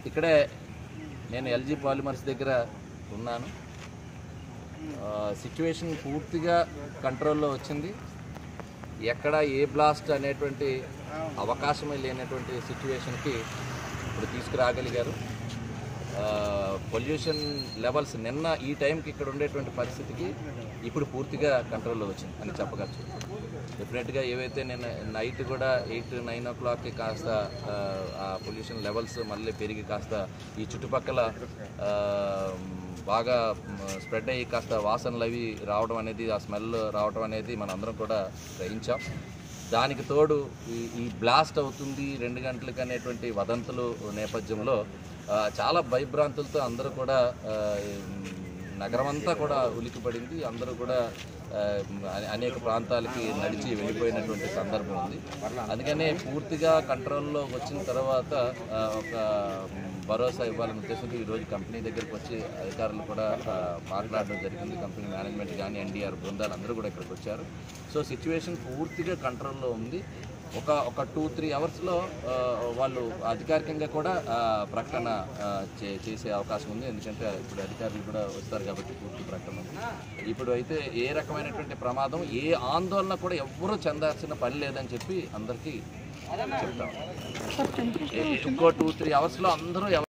ఇక్కడే నేను LG polymers దగ్గర ఉన్నాను సిచ్యువేషన్ పూర్తిగా కంట్రోల్లో వచ్చింది ఎక్కడ ఏ బ్లాస్ట్ అనేటువంటి అవకాశమే లేనటువంటి సిచ్యువేషన్కి ఇప్పుడు తీసుకురాగలిగారు పొల్యూషన్ లెవెల్స్ నిన్న ఈ టైంకి ఇక్కడ ఉండేటువంటి పరిస్థితికి ఇప్పుడు పూర్తిగా కంట్రోల్లో వచ్చింది అని చెప్పగలను డెఫినెట్గా ఏవైతే నేను నైట్ కూడా ఎయిట్ నైన్ ఓ క్లాక్కి కాస్త ఆ, ఆ పొల్యూషన్ లెవెల్స్ మళ్ళీ పెరిగి కాస్త ఈ చుట్టుపక్కల ఆ, బాగా స్ప్రెడ్ అయ్యి కాస్త వాసనలు అవి రావడం అనేది ఆ స్మెల్ రావడం అనేది మనందరం కూడా గ్రహించాం దానికి తోడు ఈ ఈ బ్లాస్ట్ అవుతుంది రెండు గంటలకు అనేటువంటి వదంతులు నేపథ్యంలో ఆ, చాలా భయభ్రాంతులతో అందరూ కూడా ఆ, నగరం అంతా కూడా ఉలికిపడింది అందరూ కూడా ఆ, అనే- అనేక ప్రాంతాలకి నడిచి వెళ్ళిపోయినటువంటి సందర్భం ఉంది అందుకనే పూర్తిగా కంట్రోల్లో వచ్చిన తర్వాత ఆ, ఒక భరోసా ఇవ్వాలనే ఉద్దేశంతో ఈరోజు కంపెనీ దగ్గరికి వచ్చి అధికారులు కూడా ఆ, మాట్లాడడం జరిగింది కంపెనీ మేనేజ్మెంట్ కానీ ఎన్డీఆర్ బృందాలు అందరూ కూడా ఇక్కడికి వచ్చారు సో సిచ్యువేషన్ పూర్తిగా కంట్రోల్లో ఉంది ఒక ఒక టూ త్రీ అవర్స్లో వాళ్ళు అధికారికంగా కూడా ఆ, ప్రకటన ఆ, చే- చేసే అవకాశం ఉంది ఎందుకంటే ఇప్పుడు అధికారులు కూడా వస్తారు కాబట్టి పూర్తి ప్రకటన ఉంది ఇప్పుడు అయితే ఏ రకమైనటువంటి ప్రమాదం ఏ ఆందోళన కూడా ఎవ్వరూ చెందాల్సిన పని లేదని చెప్పి అందరికీ చెప్తాం ఏ- ఇంకో టూ త్రీ అవర్స్లో అందరూ ఎవ-